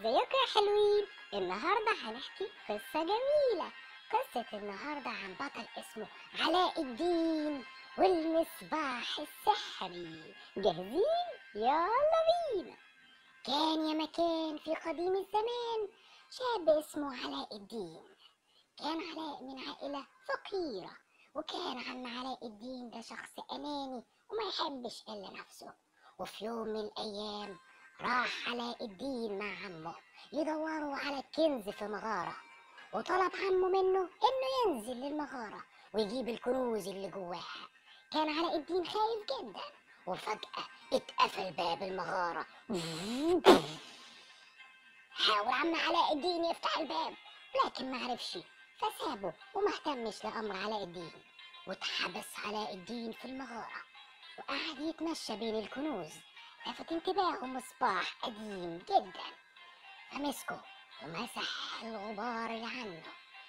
ازيكم يا حلوين النهارده هنحكي قصة جميلة قصة النهارده عن بطل اسمه علاء الدين والمصباح السحري جاهزين يلا بينا كان يا مكان في قديم الزمان شاب اسمه علاء الدين كان علاء من عائلة فقيرة وكان عم علاء الدين ده شخص أناني وما يحبش إلا نفسه وفي يوم من الأيام راح علاء الدين مع عمه يدوروا على الكنز في مغارة وطلب عمه منه إنه ينزل للمغارة ويجيب الكنوز اللي جواها كان علاء الدين خايف جدا وفجأة اتقفل باب المغارة حاول عم علاء الدين يفتح الباب لكن معرفش فسابه وما اهتمش لأمر علاء الدين واتحبس علاء الدين في المغارة وقعد يتمشى بين الكنوز لفت انتباهه مصباح قديم جدا فمسكه ومسح الغبار اللي عنه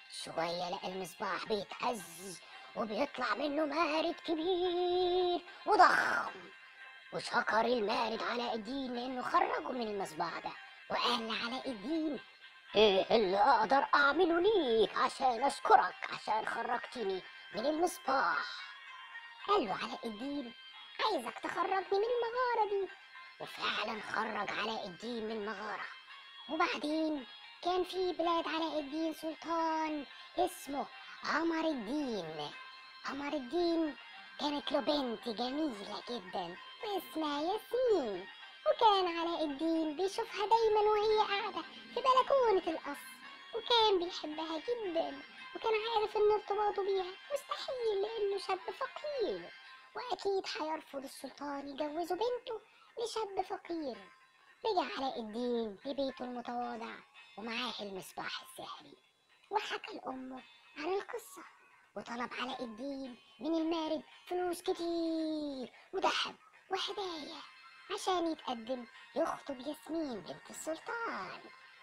شوية لقى المصباح بيتهز وبيطلع منه مارد كبير وضخم وشكر المارد علاء الدين لانه خرجه من المصباح ده وقال لعلاء الدين ايه اللي اقدر اعمله ليك عشان اشكرك عشان خرجتني من المصباح قال له علاء الدين عايزك تخرجني من المغارة دي وفعلا خرج علاء الدين من المغارة وبعدين كان في بلاد علاء الدين سلطان اسمه عمر الدين عمر الدين كانت له بنت جميلة جدا واسمها ياسمين وكان علاء الدين بيشوفها دايما وهي قاعدة في بلكونة القصر وكان بيحبها جدا وكان عارف ان ارتباطه بيها مستحيل لانه شاب فقير واكيد هيرفض السلطان يجوزه بنته لشاب فقير رجع علاء الدين لبيته المتواضع ومعاه المصباح السحري وحكى لأمه عن القصة وطلب علاء الدين من المارد فلوس كتير وذهب وهدايا عشان يتقدم يخطب ياسمين بنت السلطان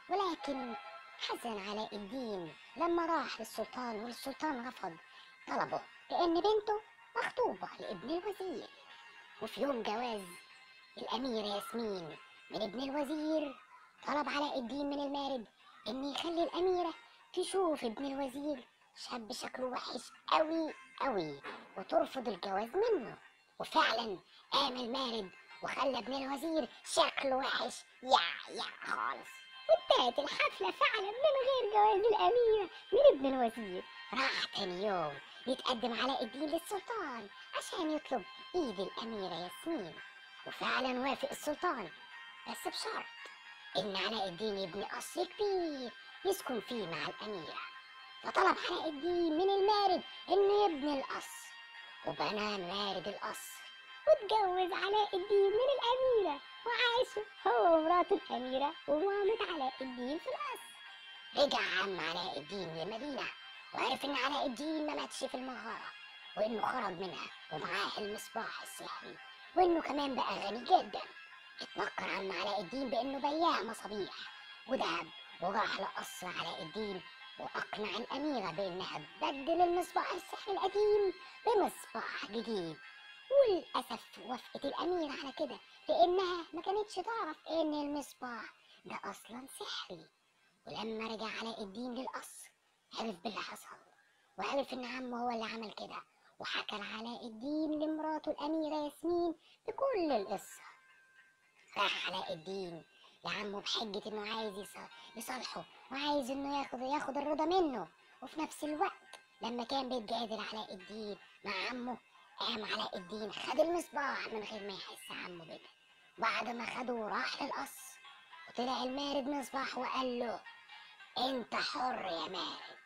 ولكن حزن علاء الدين لما راح للسلطان والسلطان رفض طلبه لأن بنته مخطوبة لابن الوزير وفي يوم جواز الأميرة ياسمين من ابن الوزير طلب علاء الدين من المارد إن يخلي الأميرة تشوف ابن الوزير شاب شكله وحش أوي أوي وترفض الجواز منه وفعلا قام المارد وخلى ابن الوزير شكله وحش يا يا خالص وانتهت الحفلة فعلا من غير جواز الأميرة من ابن الوزير راح تاني يوم يتقدم علاء الدين للسلطان عشان يطلب ايد الأميرة ياسمين وفعلا وافق السلطان بس بشرط إن علاء الدين يبني قصر كبير يسكن فيه مع الأميرة فطلب علاء الدين من المارد إنه يبني القصر وبنى مارد القصر واتجوز علاء الدين من الأميرة وعاشوا هو ومراته الأميرة ومامة علاء الدين في القصر رجع عم علاء الدين لمدينة وعرف إن علاء الدين ما ماتش في المغارة وإنه خرج منها ومعاه المصباح السحري وإنه كمان بقى غني جدا اتنكر عم علاء الدين بإنه بياع مصابيح وذهب وراح لقصر علاء الدين وأقنع الأميرة بإنها تبدل المصباح السحري القديم بمصباح جديد وللأسف وافقت الأميرة على كده لأنها ما كانتش تعرف إن المصباح ده أصلا سحري ولما رجع علاء الدين للقصر عرف باللي حصل وعرف إن عمه هو اللي عمل كده وحكى لعلاء الدين لمراته الأميرة ياسمين بكل القصة راح علاء الدين لعمه بحجة إنه عايز يص- يصالحه وعايز إنه ياخد ياخد الرضا منه وفي نفس الوقت لما كان بيتجادل علاء الدين مع عمه قام علاء الدين خد المصباح من غير ما يحس عمه بده بعد ما خده راح للقصر وطلع المارد مصباح وقال له انت حر يا مارد